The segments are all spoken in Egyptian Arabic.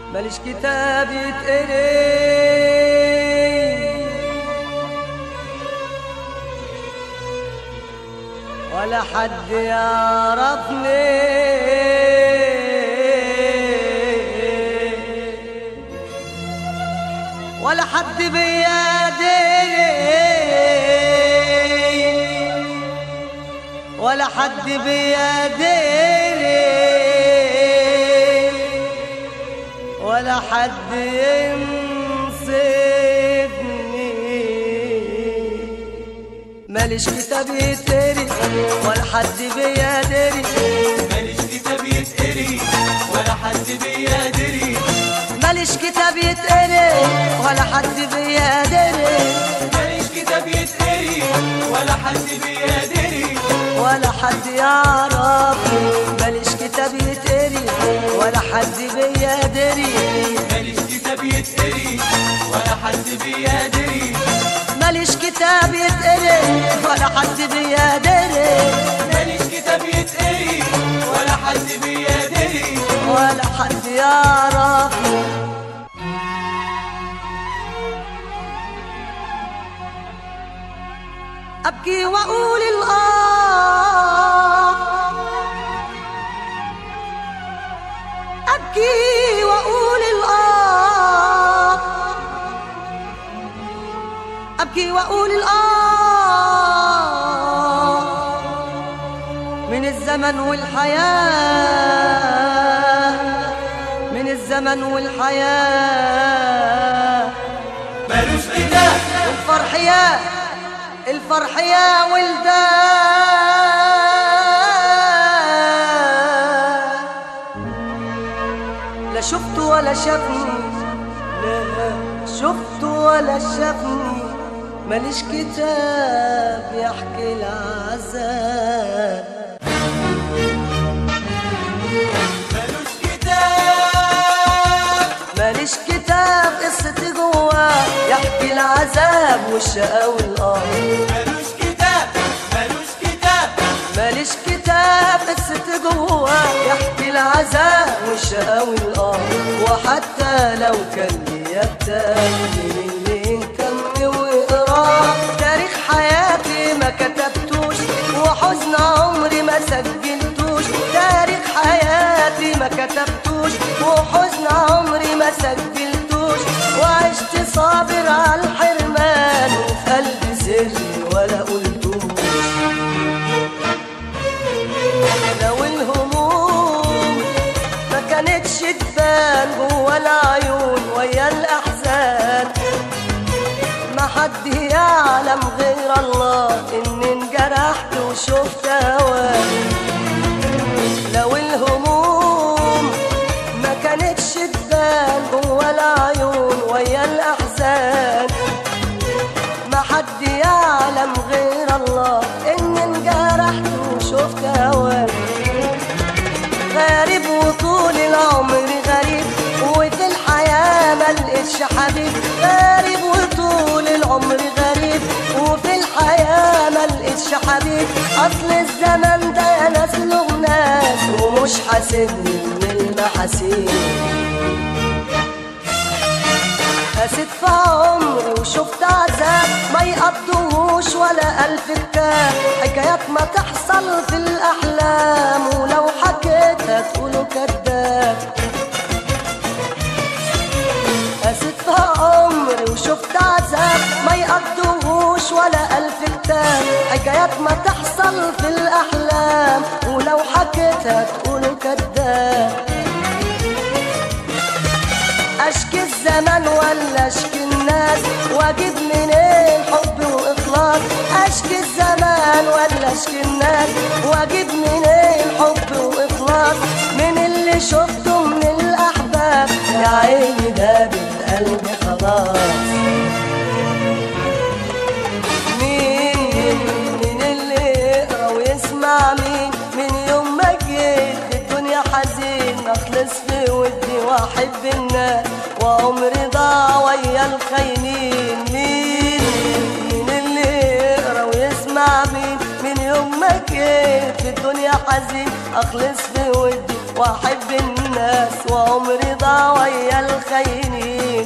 ماليش كتاب يتقري ولا حد يعرفني ولا حد بيديني ولا حد بيديني ولا حد ينصفني ماليش كتاب يتقري ولا حد بيدري ماليش كتاب يتقري ولا حد بيدري ماليش كتاب يتقري ولا حد بيدري ماليش كتاب يتقري ولا حد بيدري ولا حد يعرفني ماليش كتاب يتقري ولا حد بيدري ماليش كتاب يتقري ولا حد بيدري ماليش كتاب يتقري ولا حد بيدري ماليش كتاب يتقري ولا حد بيدري ولا حد يعرفني أبكي وأقول الآه أبكي وأقول الآه أبكي وأقول الآه من الزمن والحياة من الزمن والحياة مالوش كتاب الفرح يا الفرح يا ولدان لا شفت ولا شافني لا شفت ولا شافني ماليش كتاب يحكي العذاب مالوش كتاب ماليش كتاب قصتي جواه يحكي العذاب والشقاوة والقهر مالوش كتاب مالوش كتاب ماليش كتاب قصتي جواه يحكي العذاب والشقاوة والقهر وحتى لو كان ليا كتاب من اللي ينكمل ويقراه تاريخ حياتي ما كتبتوش وحزن عمري ما سجلتوش تاريخ حياتي ما كتبتوش وحزن عمري ما سجلتوش وعشت صابر على الحرمان وفي قلبي سري ولا قلتوش لو الهموم ما كانتش تبان جوا العيون ويا الاحزان ما حد يعلم غير الله اني انجرحت وشفت هواني لو الهموم ما كانتش تبان جوا العيون ويا الاحزان ما حد يعلم غير الله اني انجرحت وشفت هواني غريب وطول العمر غريب وفي الحياة ملقتش حبيب غريب وطول العمر غريب وفي الحياة ملقتش حبيب أصل الزمن ده يا ناس له ناس ومش حاسبني من المحاسيب قست في عمري وشفت عذاب ما يقضوش ولا ألف كتاب حكايات ما تحصل في الأحلام ولو حكيتها تقولوا كداب قست في عمري وشفت عذاب ما يقضوش ولا ألف كتاب حكايات ما تحصل في الأحلام ولو حكيتها تقولوا كداب اشكي الزمن ولا اشكي الناس واجيب منين حب واخلاص اشكي الزمان ولا اشكي الناس واجيب منين حب واخلاص من اللي شفته من الاحباب يا عيني ده بالقلب خلاص مين مين اللي يقرا ويسمع مين من يوم ما جيت الدنيا حزين اخلص في ودي واحب الناس وعمري ضاع ويا الخاينين مين مين اللي يقرا ويسمع مين من يوم يوم ما جيت في الدنيا حزين اخلص في ودي واحب الناس وعمري ضاع ويا الخاينين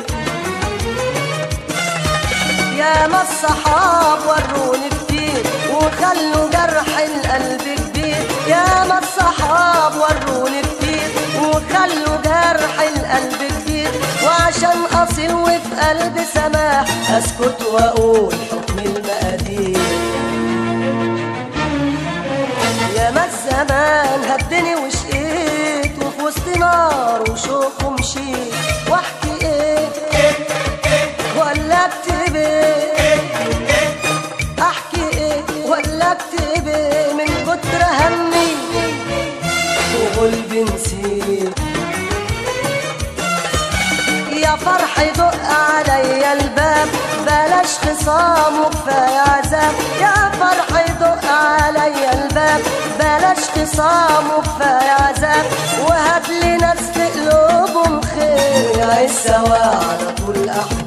يا ما الصحاب وروني كتير وخلوا جرح القلب كبير يا ما الصحاب وروني كتير وخلوا جرح القلب كبير وعشان اصيل وفي قلبي سماح اسكت واقول حكم المقادير يا ما الزمان هدني وشقيت وفي وسط نار وشوق ومشيت واحكي ايه ولا اكتب ايه احكي ايه ولا اكتب ايه من كتر همي وقلبي نسيت يا فرح دق عليا الباب بلاش خصام وكفايه عذاب يا فرح دق عليا الباب بلاش خصام وكفايه عذاب وهات لي ناس في قلوبهم خير نعيش سوا على طول احباب